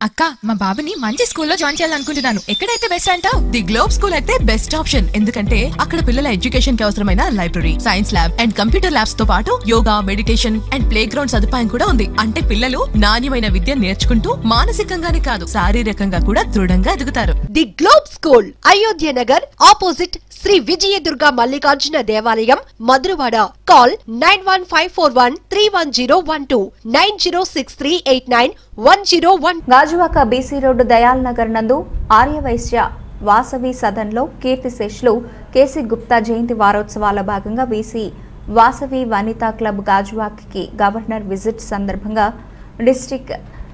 అక్క మా బాబుని మంచి స్కూల్లో జాయిన్ చేయాలనుకుంటున్నాను ఎక్కడైతే బెస్ట్ అంటావు ది గ్లోబ్ స్కూల్ అయితే బెస్ట్ ఆప్షన్ ఎందుకంటే అక్కడ పిల్లల ఎడ్యుకేషన్ కి అవసరమైన library science lab and computer labs తో పాటు yoga meditation and play ground సదుపాయం కూడా ఉంది అంటే పిల్లలు నాణ్యమైన విద్య నేర్చుకుంటూ మానసికంగానే కాదు శారీరకంగా కూడా దృఢంగా ఎదుగుతారు the globe school Ayodhya Nagar opposite Shri Vijayadurga Mallikarjuna దేవాలయం Madhurawada call nine one five four one three one zero one two nine zero six three eight nine one zero one Gajuwaka BC road Dayal Nagar నందు ఆర్యవైశ్య వాసవి సదన్లో కీర్తిశేషులు కేసీ గుప్తా జయంతి వారోత్సవాల భాగంగా బీసీ వాసవి వనితా క్లబ్ గాజువాకకి గవర్నర్ విజిట్ సందర్భంగా district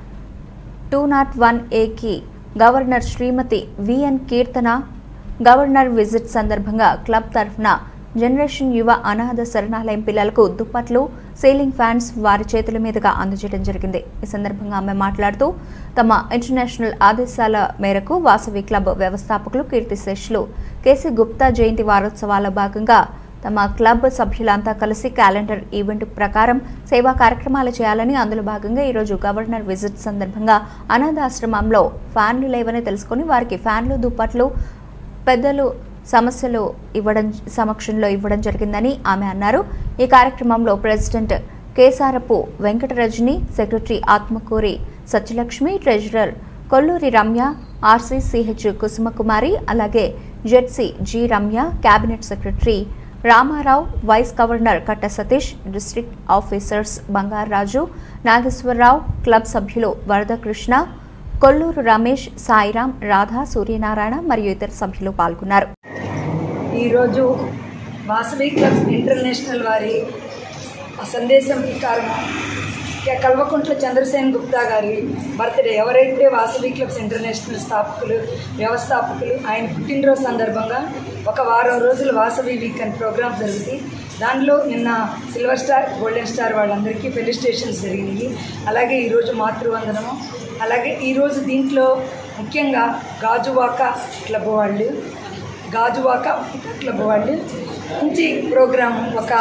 two naught one ఏకి governor Shrimati VN Keerthana governor visit సందర్భంగా club తరఫున generation యువ అనాథ శరణాలయం పిల్లలకు దుప్పట్లు సీలింగ్ ఫ్యాన్స్ వారి చేతుల మీదుగా అందజేయడం జరిగింది ఈ సందర్భంగా ఆమె మాట్లాడుతూ తమ ఇంటర్నేషనల్ ఆదేశాల మేరకు వాసవి క్లబ్ వ్యవస్థాపకులు కీర్తిశేషులు కేసీ గుప్తా జయంతి వారోత్సవాల భాగంగా తమ క్లబ్ సభ్యులంతా కలిసి క్యాలెండర్ ఈవెంట్ ప్రకారం సేవా కార్యక్రమాలు చేయాలని అందులో భాగంగా ఈరోజు గవర్నర్ విజిట్ సందర్భంగా అనాథాశ్రమంలో ఫ్యాన్లు లేవని తెలుసుకొని వారికి ఫ్యాన్లు దుప్పట్లు పెద్దలు సమస్యలు ఇవ్వడం సమక్షంలో ఇవ్వడం జరిగిందని ఆమె అన్నారు ఈ కార్యక్రమంలో president Kesarapu Venkatarajani secretary Atmakuri Satyalakshmi treasurer Kolluri Ramya RCCH Kusumakumari అలాగే ZC G Ramya cabinet secretary Ramarao vice governor Katta Satish district officers Bangaraju Nageswararao club సభ్యులు వరదకృష్ణ కొల్లూరు రమేష్ సాయిరాం రాధా సూర్యనారాయణ మరియు ఇతర సభ్యులు పాల్గొన్నారు ఈరోజు వాసవి క్లబ్స్ ఇంటర్నేషనల్ వారి సందేశం ప్రకారం కె- కల్వకుంట్ల చంద్రసేన్ గుప్తా గారి బర్త్డే ఎవరైతే వాసవి క్లబ్స్ ఇంటర్నేషనల్ స్థాపకులు వ్యవస్థాపకులు ఆయన పుట్టినరోజు సందర్భంగా ఒక వారం రోజులు వాసవి వీక్ అని ప్రోగ్రామ్ జరుగుతుంది దానిలో నిన్న సిల్వర్ స్టార్ గోల్డెన్ స్టార్ వాళ్ళందరికీ ఫెలిస్టేషన్స్ జరిగినాయి అలాగే ఈరోజు మాతృవందనము అలాగే ఈరోజు దీంట్లో ముఖ్యంగా గాజువాక క్లబ్ వాళ్ళు గాజువాక క్లబ్ వాళ్ళు మంచి ప్రోగ్రాం ఒక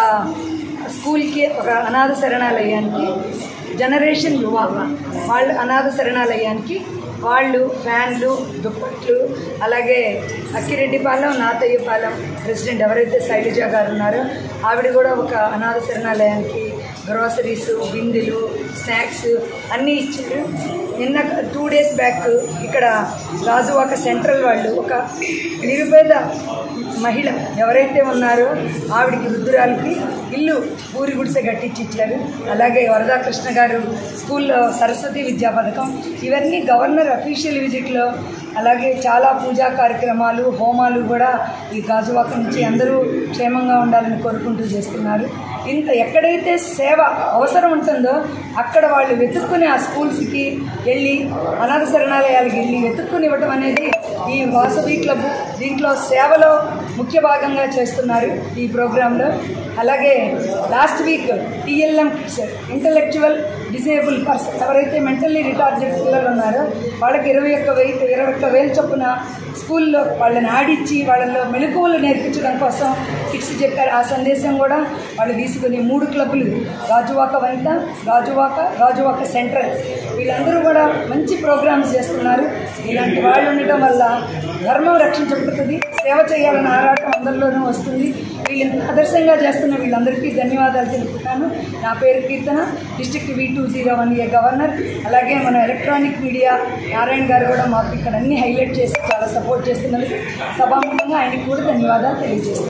స్కూల్కి ఒక అనాథ శరణాలయానికి జనరేషన్ యువ వాళ్ళు అనాథ శరణాలయానికి వాళ్ళు ఫ్యాన్లు దుప్పట్లు అలాగే అక్కిరెడ్డిపాలెం నాతయ్యపాలెం ప్రెసిడెంట్ ఎవరైతే శైలజ గారు ఉన్నారో ఆవిడ కూడా ఒక అనాథ శరణాలయానికి గ్రోసరీస్ బిందెలు స్నాక్స్ అన్నీ ఇచ్చారు నిన్న టూ డేస్ బ్యాక్ ఇక్కడ రాజువాక సెంట్రల్ వాళ్ళు ఒక నిరుపేద మహిళ ఎవరైతే ఉన్నారో ఆవిడకి వృద్ధురాలకి ఇల్లు ఊరి గుడిసె కట్టించి ఇచ్చారు అలాగే వరదాకృష్ణ గారు స్కూల్లో సరస్వతి విద్యా పథకం ఇవన్నీ గవర్నర్ అఫీషియల్ విజిట్లో అలాగే చాలా పూజా కార్యక్రమాలు హోమాలు కూడా ఈ గాజువాక నుంచి అందరూ క్షేమంగా ఉండాలని కోరుకుంటూ చేస్తున్నారు ఇంత ఎక్కడైతే సేవ అవసరం ఉంటుందో అక్కడ వాళ్ళు వెతుక్కుని ఆ స్కూల్స్కి వెళ్ళి అనాథ శరణాలయాలకు వెళ్ళి వెతుక్కుని ఇవ్వటం అనేది ఈ వాసవి క్లబ్ దీంట్లో సేవలో ముఖ్య భాగంగా చేస్తున్నారు ఈ ప్రోగ్రాంలో అలాగే last week TLM kids intellectual disable person ఎవరైతే మెంటల్లీ రిటార్డెడ్ పిల్లలు ఉన్నారో వాళ్ళకి ఇరవై ఒక్క వెయ్యి ఇరవై ఒక్క వేలు చొప్పున స్కూల్లో వాళ్ళని ఆడిచ్చి వాళ్ళలో మెలకువలు నేర్పించడం కోసం కిడ్స్ చెప్పారు ఆ సందేశం కూడా వాళ్ళు తీసుకుని మూడు క్లబ్బులు గాజువాక వనిత గాజువాక గాజువాక సెంట్రల్ వీళ్ళందరూ కూడా మంచి ప్రోగ్రామ్స్ చేస్తున్నారు ఇలాంటి వాళ్ళు ఉండటం వల్ల ధర్మం రక్షించబడుతుంది సేవ చేయాలన్న ఆరాటం అందరిలోనూ వస్తుంది వీళ్ళని ఆదర్శంగా చేస్తున్న వీళ్ళందరికీ ధన్యవాదాలు తెలుపుతాను నా పేరు Keerthana district V two zero one A governor అలాగే మన ఎలక్ట్రానిక్ మీడియా నారాయణ గారు కూడా మాకు ఇక్కడ అన్ని హైలైట్ చేసి చాలా సపోర్ట్ చేస్తున్నందుకు సభాముఖంగా ఆయనకు కూడా ధన్యవాదాలు తెలియజేస్తున్నాను